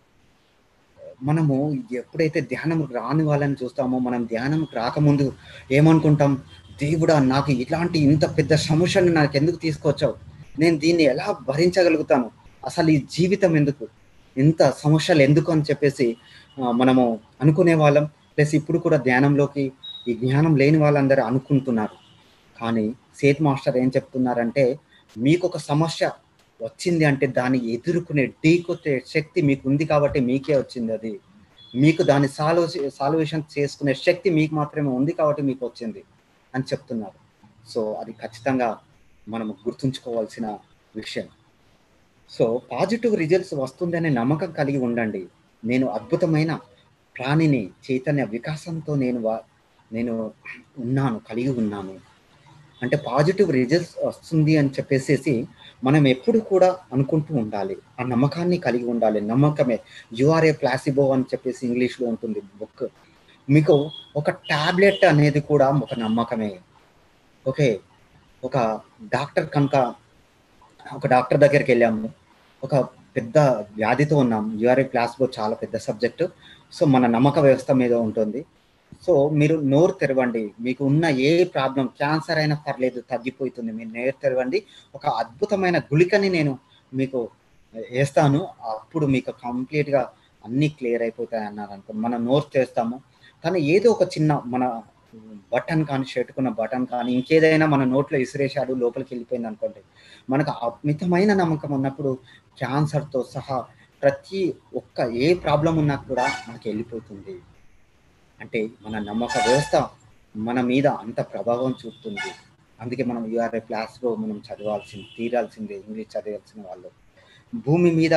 మనము ఎప్పుడైతే ధ్యానం రాని వాళ్ళని చూస్తామో మనం ధ్యానం రాకముందు ఏమనుకుంటాం దేవుడా నాకు ఇలాంటి ఇంత పెద్ద సమస్యను నాకు ఎందుకు తీసుకొచ్చావు నేను దీన్ని ఎలా భరించగలుగుతాను అసలు ఈ జీవితం ఎందుకు ఇంత సమస్యలు ఎందుకు అని చెప్పేసి మనము అనుకునే వాళ్ళం ప్లస్ ఇప్పుడు కూడా ధ్యానంలోకి ఈ జ్ఞానం లేని వాళ్ళందరూ అనుకుంటున్నారు కానీ సేత్ మాస్టర్ ఏం చెప్తున్నారంటే మీకు ఒక సమస్య వచ్చింది అంటే దాన్ని ఎదుర్కొనే ఢీకొట్టే శక్తి మీకు ఉంది కాబట్టి మీకే వచ్చింది అది మీకు దాన్ని సాల్వ్ సాల్వేషన్ చేసుకునే శక్తి మీకు మాత్రమే ఉంది కాబట్టి మీకు వచ్చింది అని చెప్తున్నారు సో అది ఖచ్చితంగా మనం గుర్తుంచుకోవాల్సిన విషయం సో పాజిటివ్ రిజల్ట్స్ వస్తుందనే నమ్మకం కలిగి ఉండండి నేను అద్భుతమైన ప్రాణిని చైతన్య వికాసంతో నేను నేను ఉన్నాను కలిగి ఉన్నాను అంటే పాజిటివ్ రిజల్ట్స్ వస్తుంది అని చెప్పేసేసి మనం ఎప్పుడు కూడా అనుకుంటూ ఉండాలి ఆ నమ్మకాన్ని కలిగి ఉండాలి నమ్మకమే యుఆర్ఏ ప్లాసిబో అని చెప్పేసి ఇంగ్లీష్లో ఉంటుంది బుక్ మీకు ఒక టాబ్లెట్ అనేది కూడా ఒక నమ్మకమే ఓకే ఒక డాక్టర్ కనుక ఒక డాక్టర్ దగ్గరికి వెళ్ళాము ఒక పెద్ద వ్యాధితో ఉన్నాం యుఆర్ఏ ప్లాసిబో చాలా పెద్ద సబ్జెక్టు సో మన నమ్మక వ్యవస్థ మీద ఉంటుంది సో మీరు నోరు తెరవండి మీకు ఉన్న ఏ ప్రాబ్లం క్యాన్సర్ అయినా పర్లేదు తగ్గిపోతుంది మీరు నోరు తెరవండి ఒక అద్భుతమైన గుళికని నేను మీకు వేస్తాను అప్పుడు మీకు కంప్లీట్గా అన్నీ క్లియర్ అయిపోతాయి అన్నారు అనుకో మనం నోరు తెస్తాము కానీ ఏదో ఒక చిన్న మన బటన్ కానీ షర్టుకున్న బటన్ కానీ ఇంకేదైనా మన నోట్లో ఇసిరేశాడు లోపలికి వెళ్ళిపోయింది అనుకోండి మనకు అమితమైన నమ్మకం ఉన్నప్పుడు క్యాన్సర్తో సహా ప్రతి ఒక్క ఏ ప్రాబ్లం ఉన్నా కూడా మనకి వెళ్ళిపోతుంది అంటే మన నమ్మక వ్యవస్థ మన మీద అంత ప్రభావం చూపుతుంది అందుకే మనం యూఆర్ఏ క్లాస్లో మనం చదవాల్సింది తీరాల్సిందే ఇంగ్లీష్ చదవాల్సిన వాళ్ళు భూమి మీద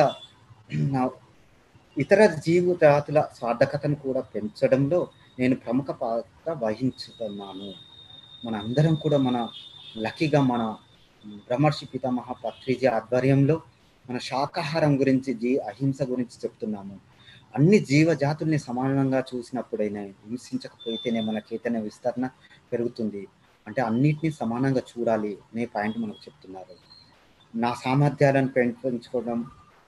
ఇతర జీవజాతుల సార్థకతను కూడా పెంచడంలో నేను ప్రముఖ పాత్ర వహించుతున్నాను మన అందరం కూడా మన లక్కీగా మన బ్రహ్మర్షి పితామహ పత్రిజీ ఆధ్వర్యంలో మన శాకాహారం గురించి జీ అహింస గురించి చెప్తున్నాము అన్ని జీవజాతుల్ని సమానంగా చూసినప్పుడైనా హింసించకపోతేనే మన చైతన్య విస్తరణ పెరుగుతుంది అంటే అన్నిటినీ సమానంగా చూడాలి అనే పాయింట్ మనకు చెప్తున్నారు నా సామర్థ్యాలను పెంచుకోవడం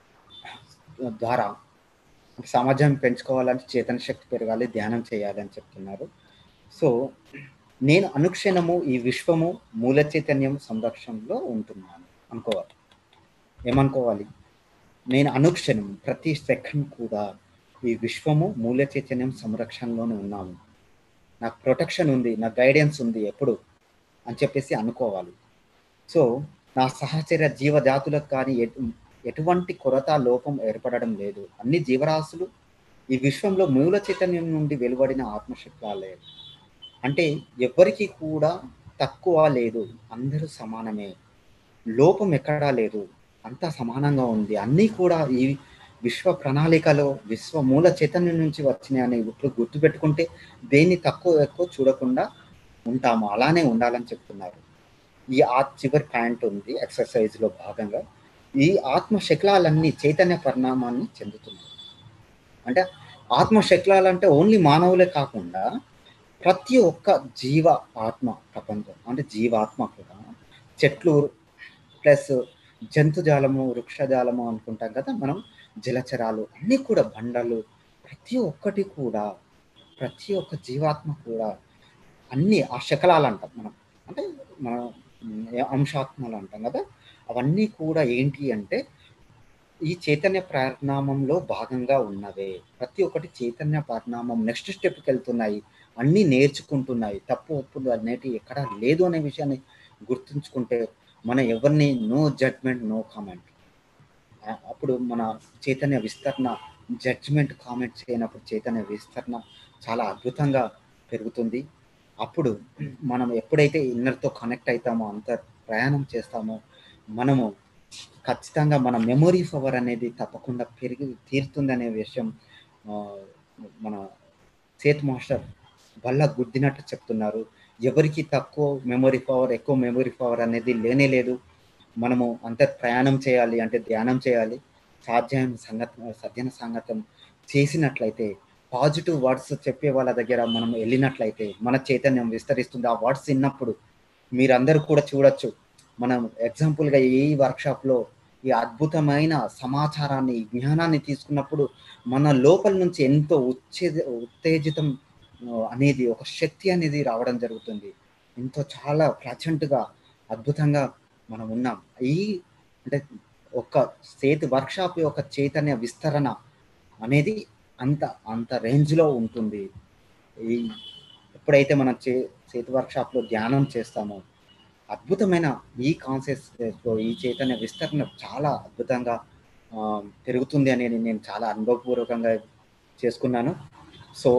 ద్వారా సామర్థ్యం పెంచుకోవాలంటే చేతన శక్తి పెరగాలి ధ్యానం చేయాలి అని చెప్తున్నారు సో నేను అనుక్షణము ఈ విశ్వము మూల చైతన్యం సంరక్షణలో ఉంటున్నాను అనుకోవాలి ఏమనుకోవాలి నేను అనుక్షణం ప్రతి సెకండ్ కూడా ఈ విశ్వము మూల చైతన్యం సంరక్షణలోనే ఉన్నాము నాకు ప్రొటెక్షన్ ఉంది నాకు గైడెన్స్ ఉంది ఎప్పుడు అని చెప్పేసి అనుకోవాలి సో నా సహచర్య జీవజాతులకు కానీ ఎటువంటి కొరత లోపం ఏర్పడడం లేదు అన్ని జీవరాశులు ఈ విశ్వంలో మూల చైతన్యం నుండి వెలువడిన ఆత్మశక్తులే అంటే ఎవరికి కూడా తక్కువ లేదు అందరూ సమానమే లోపం ఎక్కడా లేదు అంతా సమానంగా ఉంది అన్నీ కూడా ఈ విశ్వ ప్రణాళికలో విశ్వ మూల చైతన్యం నుంచి వచ్చినాయని ఇప్పుడు గుర్తుపెట్టుకుంటే దేన్ని తక్కువ ఎక్కువ చూడకుండా ఉంటాము అలానే ఉండాలని చెప్తున్నారు ఈ ఆ చివరి పాయింట్ ఉంది ఎక్సర్సైజ్లో భాగంగా ఈ ఆత్మ శకలాలన్నీ చైతన్య పరిణామాన్ని చెందుతున్నాయి అంటే ఆత్మ శకలాలంటే ఓన్లీ మానవులే కాకుండా ప్రతి ఒక్క జీవ ఆత్మ ప్రపంచం అంటే జీవాత్మ కూడా చెట్లు ప్లస్ జంతుజాలము వృక్షజాలము అనుకుంటాం కదా మనం జలచరాలు అన్నీ కూడా బండలు ప్రతి ఒక్కటి కూడా ప్రతి ఒక్క జీవాత్మ కూడా అన్నీ ఆ శకలాలు అంటాం మనం అంటే మనం అంశాత్మలు అంటాం కదా అవన్నీ కూడా ఏంటి అంటే ఈ చైతన్య పరిణామంలో భాగంగా ఉన్నవే ప్రతి ఒక్కటి చైతన్య పరిణామం నెక్స్ట్ స్టెప్కి వెళ్తున్నాయి అన్నీ నేర్చుకుంటున్నాయి తప్పు ఒప్పులు అనేటివి ఎక్కడా లేదు అనే విషయాన్ని గుర్తుంచుకుంటే మన ఎవరిని నో జడ్మెంట్ నో కామెంట్ అప్పుడు మన చైతన్య విస్తరణ జడ్జ్మెంట్ కామెంట్ చేయనప్పుడు చైతన్య విస్తరణ చాలా అద్భుతంగా పెరుగుతుంది అప్పుడు మనం ఎప్పుడైతే ఇన్నర్తో కనెక్ట్ అవుతామో అంత ప్రయాణం చేస్తామో మనము ఖచ్చితంగా మన మెమొరీ పవర్ అనేది తప్పకుండా పెరిగి తీరుతుంది అనే విషయం ఆ, మన సేత్ మాస్టర్ వల్ల గుద్దినట్టు చెప్తున్నారు ఎవరికి తక్కువ మెమొరీ పవర్ ఎక్కువ మెమొరీ పవర్ అనేది లేనే లేదు మనము అంత ప్రయాణం చేయాలి అంటే ధ్యానం చేయాలి సాధ్యం సంగత సత్యన సంగతం చేసినట్లయితే పాజిటివ్ వర్డ్స్ చెప్పే వాళ్ళ దగ్గర మనం వెళ్ళినట్లయితే మన చైతన్యం విస్తరిస్తుంది ఆ వర్డ్స్ విన్నప్పుడు మీరందరూ కూడా చూడొచ్చు మనం ఎగ్జాంపుల్గా ఈ వర్క్షాప్లో ఈ అద్భుతమైన సమాచారాన్ని ఈ జ్ఞానాన్ని తీసుకున్నప్పుడు మన లోపల నుంచి ఎంతో ఉచ్చే ఉత్తేజితం ఆ, అనేది ఒక శక్తి అనేది రావడం జరుగుతుంది ఎంతో చాలా ప్రచంట్గా అద్భుతంగా మనం ఉన్నాం ఈ అంటే ఒక సేతు వర్క్షాప్ యొక్క చైతన్య విస్తరణ అనేది అంత అంత రేంజ్లో ఉంటుంది ఈ ఎప్పుడైతే మనం చే చేతి వర్క్షాప్లో ధ్యానం చేస్తామో అద్భుతమైన ఈ కాన్సెప్ట్తో ఈ చైతన్య విస్తరణ చాలా అద్భుతంగా ఆ, పెరుగుతుంది అనేది నేను చాలా అనుభవపూర్వకంగా చేసుకున్నాను సో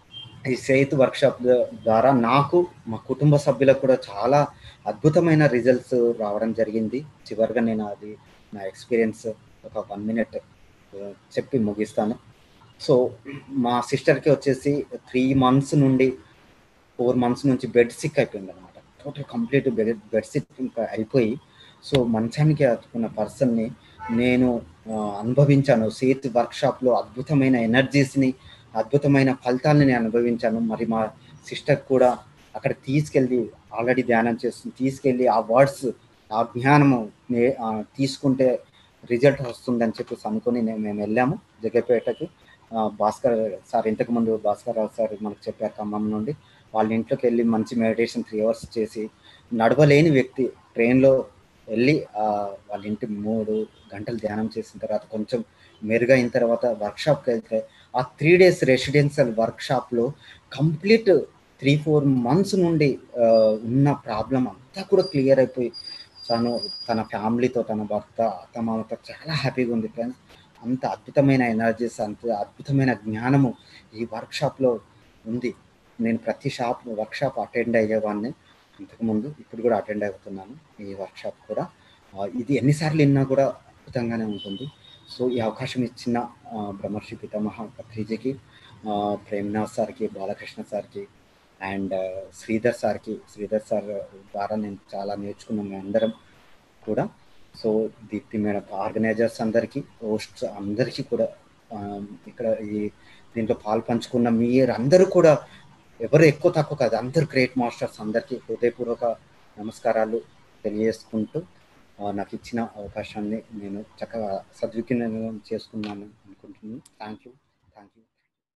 ఈ సేతు వర్క్షాప్ ద్వారా నాకు మా కుటుంబ సభ్యులకు కూడా చాలా అద్భుతమైన రిజల్ట్స్ రావడం జరిగింది చివరిగా నేను అది నా ఎక్స్పీరియన్స్ ఒక వన్ మినిట్ చెప్పి ముగిస్తాను సో మా సిస్టర్కి వచ్చేసి త్రీ మంత్స్ నుండి ఫోర్ మంత్స్ నుంచి బెడ్ సిక్ అయిపోయింది అనమాట total complete bed bed sick ఇంకా అయిపోయి సో మంచానికి అతుకున్న పర్సన్ని నేను ఆ, అనుభవించాను సేత్ వర్క్షాప్లో అద్భుతమైన ఎనర్జీస్ని అద్భుతమైన ఫలితాలను నేను అనుభవించాను మరి మా సిస్టర్ కూడా అక్కడ తీసుకెళ్ళి ఆల్రెడీ ధ్యానం చేస్తుంది తీసుకెళ్ళి ఆ వర్డ్స్ ఆ జ్ఞానము నే- ఆ, తీసుకుంటే రిజల్ట్ వస్తుందని చెప్పేసి అనుకుని నేను మేము వెళ్ళాము జగ్గపేటకి ఆ, భాస్కర్ సార్ ఇంతకు ముందు భాస్కర్ రావు సార్ మనకు చెప్పారు ఖమ్మం నుండి వాళ్ళ ఇంట్లోకి వెళ్ళి మంచి మెడిటేషన్ త్రీ అవర్స్ చేసి నడవలేని వ్యక్తి ట్రైన్లో వెళ్ళి ఆ, వాళ్ళ ఇంటి మూడు గంటలు ధ్యానం చేసిన తర్వాత కొంచెం మెరుగైన తర్వాత వర్క్షాప్కి వెళ్తే ఆ త్రీ డేస్ రెసిడెన్షియల్ వర్క్షాప్లో కంప్లీట్ త్రీ ఫోర్ మంత్స్ నుండి ఆ, ఉన్న ప్రాబ్లం అంతా కూడా క్లియర్ అయిపోయి తను తన ఫ్యామిలీతో తన భర్త తమతో చాలా హ్యాపీగా ఉంది ఫ్రెండ్స్ అంత అద్భుతమైన ఎనర్జీస్ అంత అద్భుతమైన జ్ఞానము ఈ వర్క్షాప్లో ఉంది నేను ప్రతి షాప్ వర్క్షాప్ అటెండ్ అయ్యేవాడిని ఇంతకుముందు ఇప్పుడు కూడా అటెండ్ అవుతున్నాను ఈ వర్క్షాప్ కూడా ఆ, ఇది ఎన్నిసార్లు విన్నా కూడా అద్భుతంగానే ఉంటుంది సో ఈ అవకాశం ఇచ్చిన ఆ, బ్రహ్మర్షి పితామహ పత్రిజీకి ఆ, ప్రేమ్నాథ్ సార్కి బాలకృష్ణ సార్కి అండ్ శ్రీధర్ సార్కి శ్రీధర్ సార్ ద్వారా నేను చాలా నేర్చుకున్నాను మేము అందరం కూడా సో దీప్తి మేడం ఆర్గనైజర్స్ అందరికీ హోస్ట్స్ అందరికీ కూడా ఆ, ఇక్కడ ఈ దీంట్లో పాలు పంచుకున్న మీరు అందరూ కూడా ఎవరు ఎక్కువ తక్కువ కాదు అందరు గ్రేట్ మాస్టర్స్ అందరికీ హృదయపూర్వక నమస్కారాలు తెలియజేసుకుంటూ ఆ, నాకు ఇచ్చిన అవకాశాన్ని నేను చక్కగా సద్వినియోగం చేసుకున్నాను అనుకుంటున్నాను థ్యాంక్ యూ